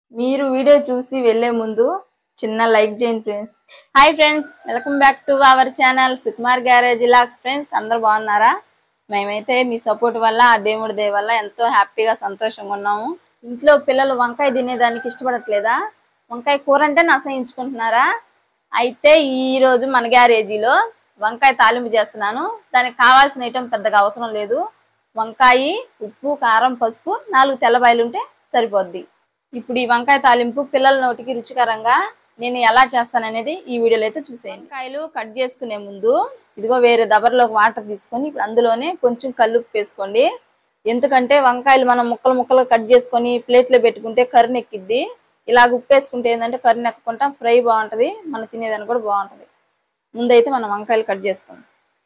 మీరు వీడియో చూసి వెళ్ళే ముందు చిన్న లైక్ చేయండి friends hi friends welcome back to our channel Sukumar garage లాక్స్ ఫ్రెండ్స్ అందరు బాగున్నారా మేమైతే మీ సపోర్ట్ వల్ల ఆ దేవుడి దయ వల్ల ఎంతో హ్యాపీగా సంతోషంగా ఉన్నాము ఇంట్లో పిల్లలు వంకాయ తినేదానికి ఇష్టపడట్లేదా వంకాయ కూర అంటే అసహించుకుంటున్నారా అయితే ఈ రోజు మన గ్యారేజీలో వంకాయ తాలింపు చేస్తున్నాను దానికి కావాల్సిన ఐటెం పెద్దగా అవసరం లేదు వంకాయ ఉప్పు కారం పసుపు నాలుగు తెల్లబాయలు ఉంటే సరిపోద్ది ఇప్పుడు ఈ వంకాయ తాలింపు పిల్లల నోటికి రుచికరంగా నేను ఎలా చేస్తాననేది ఈ వీడియోలో అయితే చూసేయండి వంకాయలు కట్ చేసుకునే ముందు ఇదిగో వేరే దబర్లోకి వాటర్ తీసుకొని ఇప్పుడు అందులోనే కొంచెం కల్లుప్పు వేసుకోండి ఎందుకంటే వంకాయలు మనం ముక్కలు ముక్కలు కట్ చేసుకొని ప్లేట్లో పెట్టుకుంటే కర్రీ ఎక్కిద్ది ఇలాగ ఉప్పు వేసుకుంటే ఏంటంటే కర్రీ ఎక్కకుండా ఫ్రై బాగుంటుంది మనం తినేదానికి కూడా బాగుంటుంది ముందైతే మనం వంకాయలు కట్ చేసుకోండి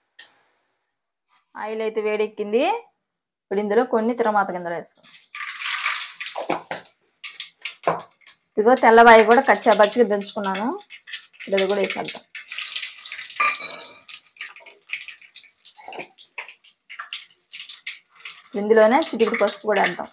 ఆయిల్ అయితే వేడెక్కింది ఇప్పుడు ఇందులో కొన్ని తిరమాత గింజలు వేసుకోండి ఇదిగో తెల్లబాయి కూడా కచ్చా బచ్చిగా దంచుకున్నాను ఇది కూడా వేసేద్దాం ఇందులోనే చిటికి పసుపు కూడా వేద్దాం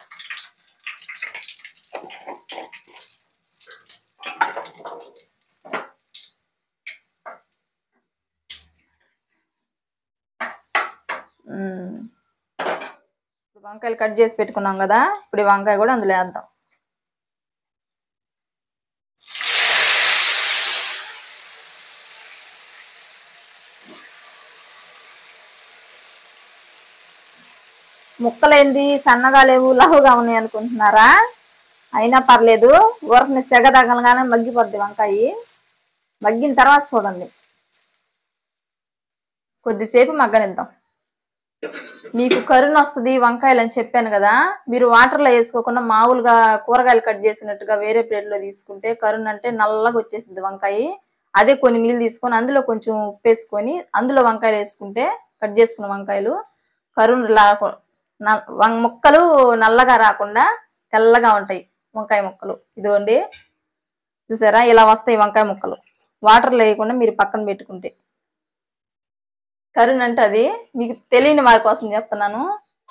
మ్మ్. ఇప్పుడు వంకాయలు కట్ చేసి పెట్టుకున్నాం కదా ఇప్పుడు ఈ వంకాయ కూడా అందులో వేద్దాం ముక్కలేంది సన్నగా లేవు లావుగా ఉన్నాయి అనుకుంటున్నారా అయినా పర్లేదు ఊరకని సెగ తగలగానే మగ్గిపోద్ది వంకాయ మగ్గిన తర్వాత చూడండి కొద్దిసేపు మగ్గనిద్దాం మీకు కరుణ వస్తుంది వంకాయలు అని చెప్పాను కదా మీరు వాటర్లో వేసుకోకుండా మామూలుగా కూరగాయలు కట్ చేసినట్టుగా వేరే ప్లేట్లో తీసుకుంటే కరుణ అంటే నల్లగా వచ్చేసింది వంకాయ అదే కొన్ని నీళ్ళు తీసుకొని అందులో కొంచెం ఉప్పు వేసుకొని అందులో వంకాయలు వేసుకుంటే కట్ చేసుకున్న వంకాయలు కరుణ లా న- వం- ముక్కలు నల్లగా రాకుండా తెల్లగా ఉంటాయి వంకాయ ముక్కలు ఇదిగోండి చూసారా ఇలా వస్తాయి వంకాయ ముక్కలు వాటర్లో వేయకుండా మీరు పక్కన పెట్టుకుంటే కరుణ్ అంటే అది మీకు తెలియని వారి కోసం చెప్తున్నాను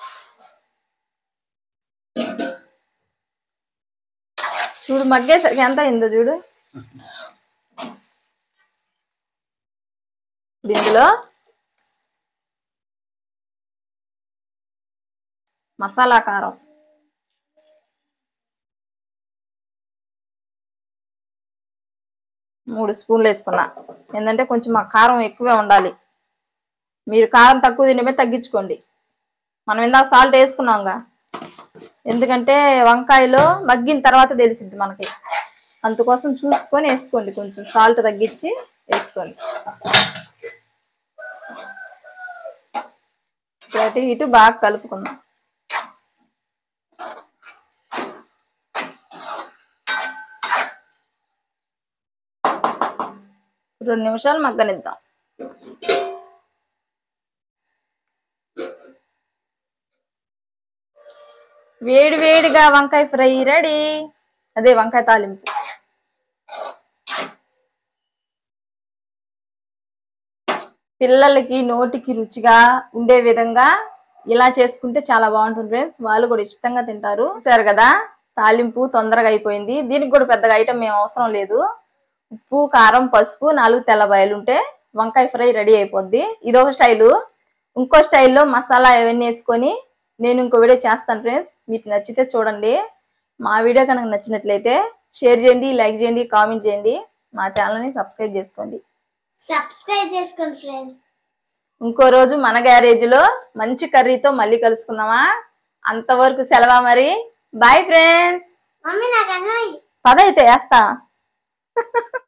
చూడు మగ్గేసరికి ఎంత అయిందో చూడు ఇప్పుడు ఇందులో మసాలా కారం మూడు స్పూన్లు వేసుకున్నా ఏంటంటే కొంచెం మా కారం ఎక్కువే ఉండాలి మీరు కారం తక్కువ తినమే తగ్గించుకోండి మనం ఇందాక సాల్ట్ వేసుకున్నాంగా ఎందుకంటే వంకాయలో మగ్గిన తర్వాత తెలిసిద్ది మనకి అందుకోసం చూసుకొని వేసుకోండి కొంచెం సాల్ట్ తగ్గించి వేసుకోండి అటు ఇటు బాగా కలుపుకుందాం రెండు నిమిషాలు మగ్గనిద్దాం వేడి వేడిగా వంకాయ ఫ్రై రెడీ అదే వంకాయ తాలింపు పిల్లలకి నోటికి రుచిగా ఉండే విధంగా ఇలా చేసుకుంటే చాలా బాగుంటుంది ఫ్రెండ్స్ వాళ్ళు కూడా ఇష్టంగా తింటారు చూసారు కదా తాలింపు తొందరగా అయిపోయింది దీనికి కూడా పెద్దగా ఐటమ్ ఏం అవసరం లేదు ఉప్పు కారం పసుపు నాలుగు తెల్లబాయలు ఉంటే వంకాయ ఫ్రై రెడీ అయిపోద్ది ఇదొక స్టైలు ఇంకో స్టైల్లో మసాలా ఇవన్నీ వేసుకొని నేను ఇంకో వీడియో చేస్తాను ఫ్రెండ్స్ మీకు నచ్చితే చూడండి మా వీడియో కనుక నచ్చినట్లయితే షేర్ చేయండి లైక్ చేయండి కామెంట్ చేయండి మా ఛానల్ని సబ్స్క్రైబ్ చేసుకోండి సబ్స్క్రైబ్ చేసుకోండి ఫ్రెండ్స్ ఇంకో రోజు మన గ్యారేజ్లో మంచి కర్రీతో మళ్ళీ కలుసుకుందామా అంతవరకు సెలవా మరి బాయ్ ఫ్రెండ్స్ మమ్మీ నాకు అన్నయ్య పద అయితే వేస్తా